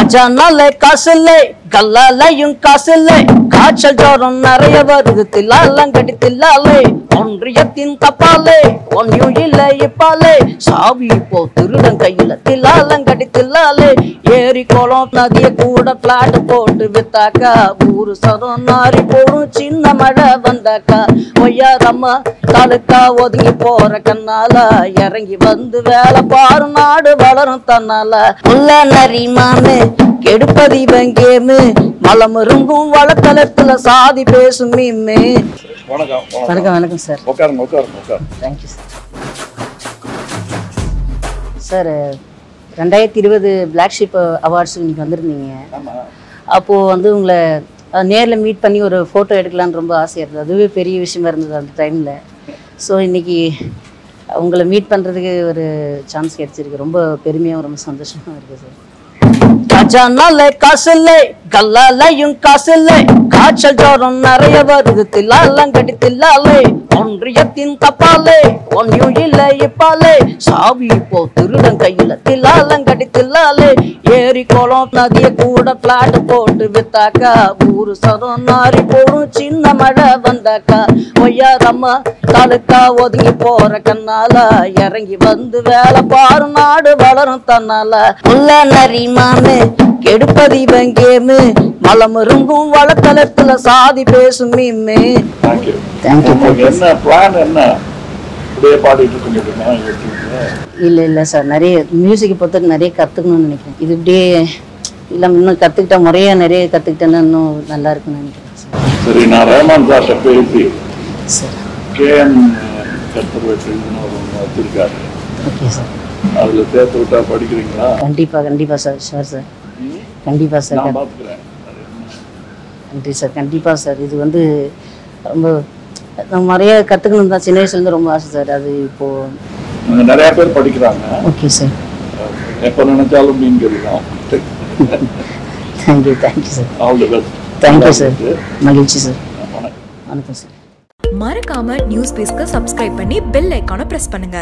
கஜானால காசு இல்லை கல்லாலையும் காசு இல்லை காய்ச்சல் ஜோரம் நிறைய வருது தில்லாலங்கடி தில்லாலே ஒன்றியத்தின் தப்பாலே ஒன்னும் இல்லை இப்பாலே சாவி இப்போ திருடன் கையில தில்லாலங்கடி தில்லாலே ஏரி குளம் நதிய கூட பிளாட் போட்டு வித்தாக்கா ஊரு சதம் நாரி போடும் சின்ன மழை வந்தாக்கா ஒய்யாரம்மா தடுக்கா ஒதுங்கி போற கண்ணால இறங்கி வந்து வேலை பாரு நாடு வளரும் தன்னால உள்ள நரிமானு கெடுப்பது இவன் கேமு மலம் இருந்தும் வழக்கலத்துல சாதி பேசும் மீமு வணக்கம் வணக்கம் வணக்கம் வணக்கம் சார் உட்காருங்க உட்காருங்க உட்காருங்க தேங்க்யூ சார் சார் ரெண்டாயிரத்தி இருபது பிளாக் ஷிப் அவார்ட்ஸ் இன்னைக்கு வந்திருந்தீங்க ஆமா அப்போது வந்து உங்களை நேரில் மீட் பண்ணி ஒரு ஃபோட்டோ எடுக்கலான்னு ரொம்ப ஆசையாக இருந்தது அதுவே பெரிய விஷயமா இருந்தது அந்த டைமில் ஸோ இன்னைக்கு உங்களை மீட் பண்ணுறதுக்கு ஒரு சான்ஸ் கிடைச்சிருக்கு ரொம்ப பெருமையாகவும் ரொம்ப சந்தோஷமாக இருக்குது சார் கஜானால காசு இல்லை கல்லாலையும் காசு இல்லை காய்ச்சல் ஜோரம் நிறைய வருது தில்லாலங்கடி தில்லாலே ஒன்றியத்தின் தப்பாலே ஒன்னும் இல்லை இப்பாலே சாவி இப்போ திருடன் கையில தில்லாலங்கடி தில்லாலே ஏரி குளம் நதிய கூட பிளாட் போட்டு வித்தாக்கா ஊரு சதம் நாரி போடும் சின்ன மழை வந்தாக்கா ஒய்யாரம்மா தடுக்கா ஒதுங்கி போற கண்ணால இறங்கி வந்து வேலை பாரு நாடு வளரும் தன்னால உள்ள நரிமானு கெடுப்பது இவன் கேமு மலம் இருந்தும் வழக்கலத்துல சாதி பேசும் மீமு தேங்க்யூ Thank you, உங்களுக்கு என்ன பிளான் என்ன இப்படியே பாடிட்டு இருக்க முடியுமா யூடியூப்ல இல்ல இல்ல சார் நிறைய மியூசிக்கை பொறுத்தவரைக்கும் நிறைய கத்துக்கணும்னு நினைக்கிறேன் இது இப்படியே இல்லை இன்னும் கத்துக்கிட்டா முறையா நிறைய கத்துக்கிட்டேன்னா இன்னும் நல்லா இருக்கும்னு நினைக்கிறேன் சார் சரி நான் ரஹ்மான் சார்ட்ட பேசி சார் கேஎம் கற்பூரவேற்றின்னு ஒரு ஒன்று வச்சிருக்காரு ஓகே சார் அதுல சேர்த்து விட்டா படிக்கிறீங்களா கண்டிப்பா கண்டிப்பா சார் ஷோர் சார் கண்டிப்பா சார் நான் பார்த்துக்கிறேன் அது என்ன? நன்றி சார் கண்டிப்பாக சார் இது வந்து ரொம்ப நம்ம நிறைய கற்றுக்கணும் தான் சின்ன வயசுலேருந்து ரொம்ப ஆசை சார் அது இப்போது அங்க நிறைய பேர் படிக்கிறாங்க ஓகே சார் எப்ப நினைச்சாலும் மீன் கறிதான் thank you thank you sir all the best thank you sir மகிழ்ச்சி சார் வணக்கம் வணக்கம் சார் மறக்காம நியூஸ் பேஸ்க்கு சப்ஸ்கிரைப் பண்ணி பெல் ஐக்கானை பிரஸ் பண்ணுங்க